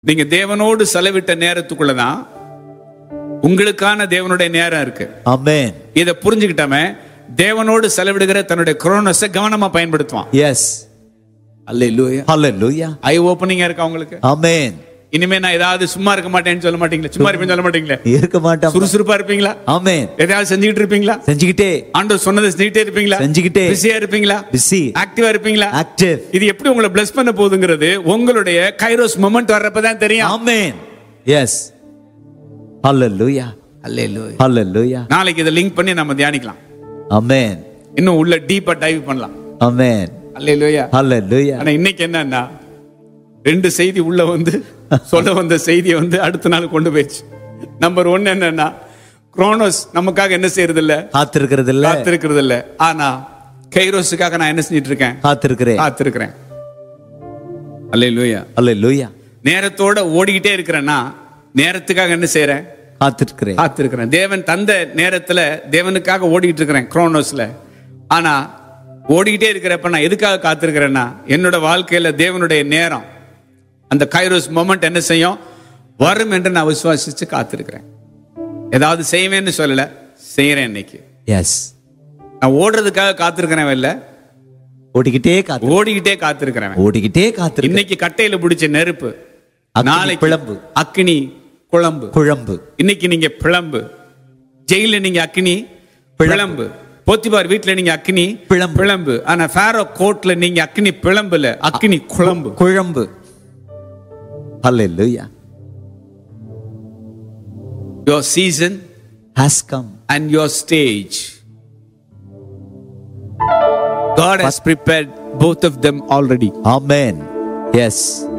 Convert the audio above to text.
நீங்க தேவனோடு செலவிட்ட நேரத்துக்குள்ளதான் உங்களுக்கான தேவனுடைய நேரம் இருக்கு Amen. இதை புரிஞ்சுக்கிட்டவன் தேவனோடு செலவிடுகிற தன்னுடைய குரோனஸை கவனமா பயன்படுத்துவான் Yes. அல்லேலூயா Hallelujah. ஐ ஓப்பனிங்கா இருக்கா உங்களுக்கு Amen. இனிமே நான் ஏதாவது சும்மா இருக்க மாட்டேன்னு சொல்ல மாட்டீங்களா சும்மா இருப்பேன்னு சொல்ல மாட்டீங்களா இருக்க மாட்டோம் சுறுசுறுப்பா இருப்பீங்களா Amen. எதையாவது செஞ்சுக்கிட்டு இருப்பீங்களா செஞ்சுக்கிட்டே ஆண்டவர் சொன்னதை செஞ்சுக்கிட்டே இருப்பீங்களா செஞ்சுக்கிட்டே. பிஸியா இருப்பீங்களா பிஸி ஆக்டிவா இருப்பீங்களா ஆக்டிவ் இது எப்படி உங்களை பிளஸ் பண்ண போகுதுங்கிறது உங்களுடைய கைரோஸ் மொமெண்ட் வர்றப்பதான் தெரியும் Amen. Yes. Hallelujah. அல்லேலூயா Hallelujah. நாளைக்கு இதை லிங்க் பண்ணி நம்ம தியானிக்கலாம் Amen. இன்னும் உள்ள டீப்பா டைவ் பண்ணலாம் Amen. அல்லேலூயா Hallelujah. ஆனா இன்னைக்கு என்னன்னா ரெண்டு செய்தி உள்ள வந்து சொல்ல வந்த செய்தியை வந்து அடுத்த நாள் கொண்டு போயிடுச்சு நம்பர் ஒன் என்னன்னா குரோனோஸ் நமக்காக என்ன செய்யறது இல்ல காத்திருக்கிறது இல்ல காத்திருக்கிறது இல்ல ஆனா கைரோஸுக்காக நான் என்ன செஞ்சிட்டு இருக்கேன் காத்திருக்கிறேன் காத்திருக்கிறேன் அல்லேலூயா Hallelujah. நேரத்தோட ஓடிக்கிட்டே இருக்கிறேன்னா நேரத்துக்காக என்ன செய்யறேன் காத்திருக்கிறேன் காத்திருக்கிறேன் தேவன் தந்த நேரத்துல தேவனுக்காக ஓடிக்கிட்டு இருக்கிறேன் குரோனோஸ்ல ஆனா ஓடிக்கிட்டே இருக்கிறப்ப நான் எதுக்காக காத்திருக்கிறேன்னா என்னோட வாழ்க்கையில தேவனுடைய நேரம் அந்த கைரோஸ் மொமெண்ட் என்ன செய்யும் வரும் என்று நான் விசுவாசிச்சு காத்திருக்கிறேன் ஏதாவது செய்வேன்னு சொல்லல செய்யறேன் இன்னைக்கு எஸ் நான் ஓடுறதுக்காக காத்திருக்கிறேன் இல்ல ஓடிக்கிட்டே காத்து ஓடிக்கிட்டே காத்திருக்கிறேன் ஓடிக்கிட்டே காத்திருக்கிறேன் இன்னைக்கு கட்டையில பிடிச்ச நெருப்பு அக்கினி நாளைக்கு பிளம்பு. அக்கினி குழம்பு குழம்பு இன்னைக்கு நீங்க பிளம்பு ஜெயில நீங்க அக்கினி பிளம்பு போத்திபார் வீட்ல நீங்க அக்கினி பிளம்பு. பிளம்பு ஆனா ஃபேரோ கோர்ட்ல நீங்க அக்கினி பிளம்புல அக்கினி குழம்பு குழம்பு Hallelujah. your season has come. and your stage God has prepared both of them already Amen. Yes.